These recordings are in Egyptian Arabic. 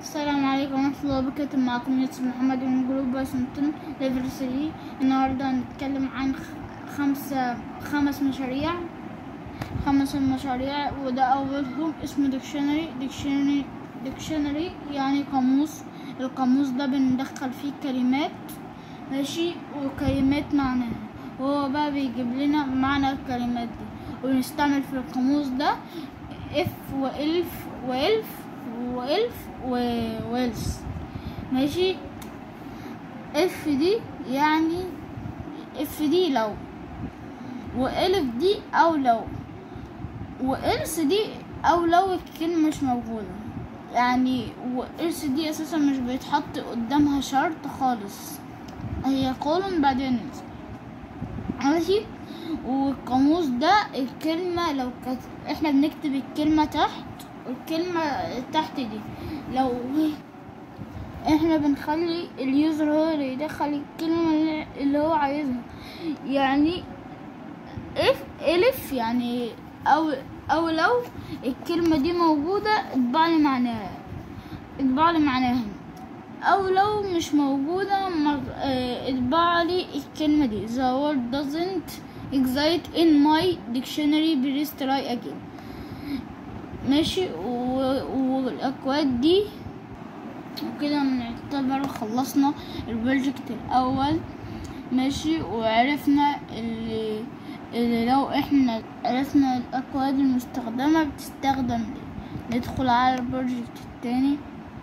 السلام عليكم ورحمة الله وبركاته معكم ياسر محمد من جروب واشنطن ليفل 3 النهاردة هنتكلم عن خ- خمسة خمس مشاريع خمس مشاريع وده أولهم اسمه ديكشنري ديكشنري ديكشنري يعني قاموس القاموس ده بندخل فيه كلمات ماشي وكلمات معناها وهو بقى بيجيب لنا معنى الكلمات دي ونستعمل في القاموس ده اف والف والف والف و- والس ماشي اف دي يعني اف دي لو والف دي او لو والس دي او لو الكلمة مش موجودة يعني والس دي اساسا مش بيتحط قدامها شرط خالص هي قولن بعدين ننزل ماشي والقاموس ده الكلمة لو كانت احنا بنكتب الكلمة تحت والكلمة تحت دي لو احنا بنخلي اليوزر هو اللي يدخل الكلمة اللي- اللي هو عايزها يعني اف الف يعني او او لو الكلمة دي موجودة اطبع لي معناها اطبع لي معناها او لو مش موجودة مر- اه، اطبع لي الكلمة دي the word doesn't exist in my dictionary please try again ماشي و- والاكواد دي وكده نعتبر خلصنا البروجكت الاول ماشي وعرفنا اللي, اللي لو احنا عرفنا الاكواد المستخدمة بتستخدم ليه ندخل على البروجكت التاني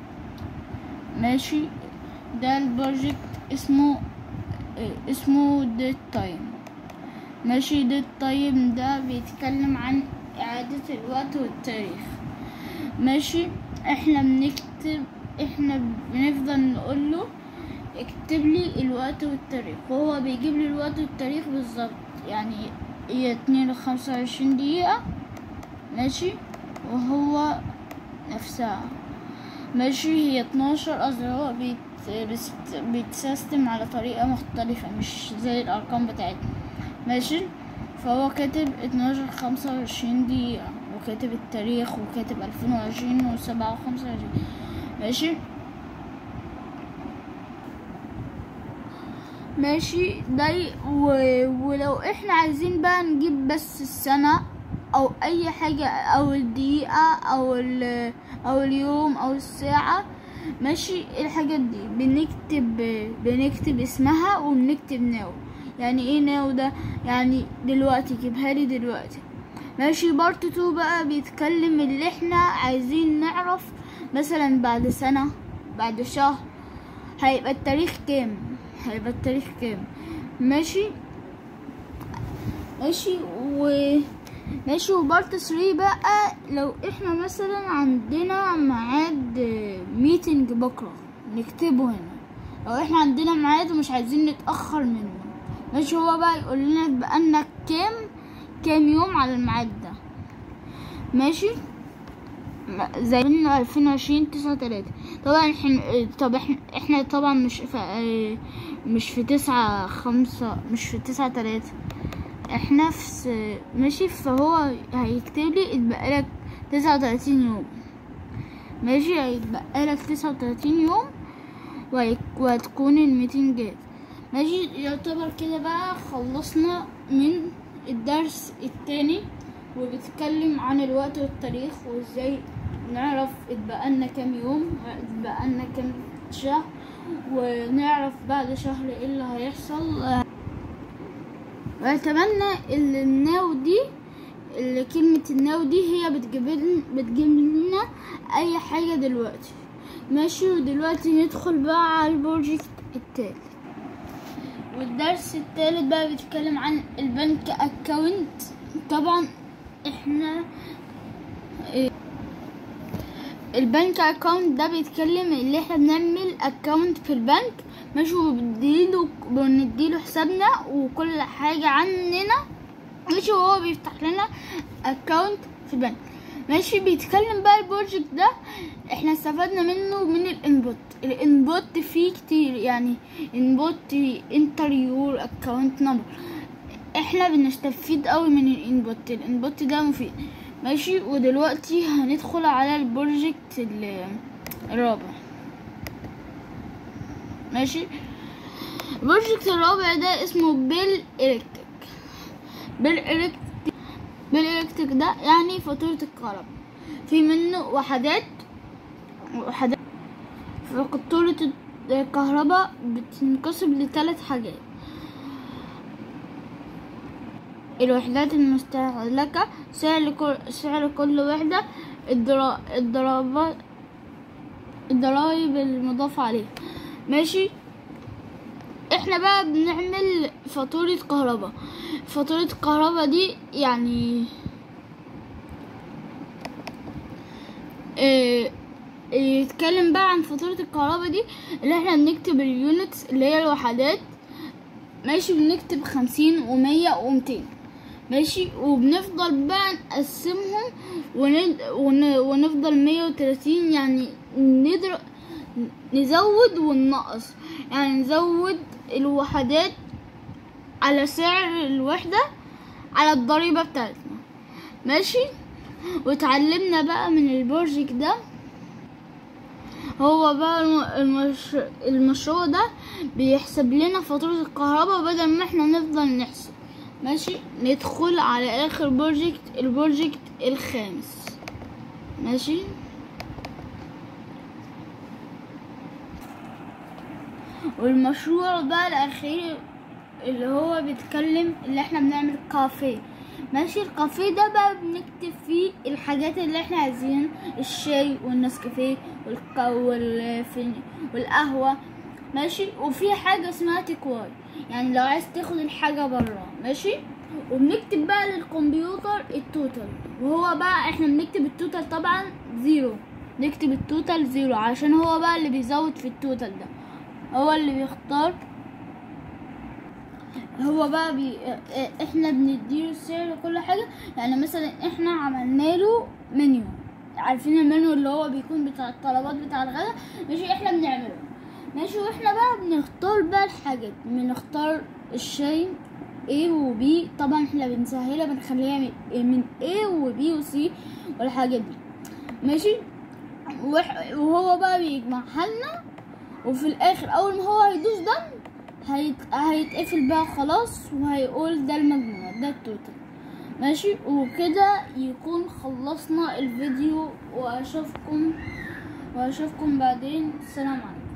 ماشي ده البروجكت اسمه اه، اسمه ديت تايم ماشي ديت تايم ده بيتكلم عن إعادة الوقت والتاريخ ماشي احنا بنكتب احنا بنفضل نقوله اكتب لي الوقت والتاريخ وهو بيجيب لي الوقت والتاريخ بالظبط يعني هي اتنين وخمسة وعشرين دقيقة ماشي وهو نفسها ماشي هي اتناشر أزرار بيت بست- بيتسيستم على طريقة مختلفة مش زي الأرقام بتاعتنا ماشي فهو كاتب اتناشر خمسة وعشرين دقيقة وكاتب التاريخ وكاتب ألفين وعشرين وسبعة وخمسة وعشرين ماشي ماشي ده ي- و... ولو احنا عايزين بقى نجيب بس السنة او اي حاجة او الدقيقة او ال... او اليوم او الساعة ماشي الحاجات دي بنكتب بنكتب اسمها وبنكتب ناو يعني ايه ناو ده يعني دلوقتي جيبها لي دلوقتي ماشي بارت تو بقى بيتكلم اللي احنا عايزين نعرف مثلا بعد سنة بعد شهر هيبقى التاريخ كام هيبقى التاريخ كام ماشي ماشي و ماشي وبارت 3 بقى لو احنا مثلا عندنا ميعاد ميتنج بكرة نكتبه هنا لو احنا عندنا ميعاد ومش عايزين نتأخر منه ماشي هو بقى يقول لنا بقالنا كام كام يوم على الميعاد ده ماشي م- زي ألفين وعشرين تسعة تلاتة طبعا احنا طب احنا احنا طبعا مش في اه، مش في تسعة خمسة مش في تسعة تلاتة احنا في س- ماشي فهو هيكتب لي اتبقى لك تسعة وتلاتين يوم ماشي هيتبقى لك تسعة وتلاتين يوم وهيك- وهتكون الميتنج جاهز ماشي يعتبر كده بقى خلصنا من الدرس التاني وبيتكلم عن الوقت والتاريخ وازاي نعرف اتبقالنا كام يوم اتبقالنا كام شهر ونعرف بعد شهر ايه اللي هيحصل واتمنى ان الناو دي اللي كلمة الناو دي هي بتجيب لنا بتجيب لنا اي حاجة دلوقتي ماشي ودلوقتي ندخل بقى على البروجكت التالت والدرس التالت بقى بيتكلم عن البنك اكاونت طبعا احنا إيه، البنك اكاونت ده بيتكلم اللي احنا بنعمل اكاونت في البنك ماشي وبنديله بنديله حسابنا وكل حاجة عننا ماشي وهو بيفتح لنا اكاونت في البنك ماشي بيتكلم بقى البروجكت ده احنا استفدنا منه من الانبوت الانبوت فيه كتير يعني انبوت انتر يور اكاونت نمبر احنا بنستفيد قوي من الانبوت الانبوت ده مفيد ماشي ودلوقتي هندخل على البروجكت ال- الرابع ماشي البروجكت الرابع ده اسمه بيل إلكتريك بيل إلكتريك بيل إلكتريك ده يعني فاتورة الكهرباء في منه وحدات وحدات فاتورة الكهرباء بتنقسم لثلاث حاجات الوحدات المستهلكة سعر كل سعر كل وحدة الضرا- الضرابات الضرايب المضافة عليها ماشي احنا بقى بنعمل فاتورة كهرباء فاتورة الكهرباء دي يعني اه يتكلم بقى عن فاتورة الكهرباء دي اللي احنا بنكتب اليونتس اللي هي الوحدات ماشي بنكتب خمسين ومية ومتين ماشي وبنفضل بقى نقسمهم وند... ون... ونفضل مية وتلاتين يعني ندر... نزود وننقص يعني نزود الوحدات على سعر الوحدة على الضريبة بتاعتنا ماشي واتعلمنا بقى من البروجكت ده هو بقى الم- المش... المشروع ده بيحسب لنا فاتورة الكهرباء بدل ما احنا نفضل نحسب ماشي ندخل على اخر بروجكت البروجكت الخامس ماشي والمشروع بقى الاخير اللي هو بيتكلم اللي احنا بنعمل كافيه ماشي الكافيه ده بقى بنكتب فيه الحاجات اللي احنا عايزين الشاي والنسكافيه والك... والفن... والقهوة ماشي وفي حاجة اسمها تكواي يعني لو عايز تاخد الحاجة برا ماشي وبنكتب بقى للكمبيوتر التوتال وهو بقى احنا بنكتب التوتال طبعا زيرو نكتب التوتال زيرو عشان هو بقى اللي بيزود في التوتال ده هو اللي بيختار هو بقى بي... اه- احنا بنديله السعر وكل حاجة يعني مثلا احنا عملنا له منيو عارفين المنيو اللي هو بيكون بتاع الطلبات بتاع الغداء ماشي احنا بنعمله ماشي واحنا بقى بنختار بقى الحاجات بنختار الشاي A و B طبعا احنا بنسهلها بنخليها من- من A و B و C والحاجات دي ماشي وح- وهو بقى بيجمعها لنا وفي الاخر اول ما هو هيدوس دم هيت... هيتقفل بقى خلاص وهيقول ده المجموع ده التوتال ماشي وكده يكون خلصنا الفيديو واشوفكم واشوفكم بعدين سلام عليكم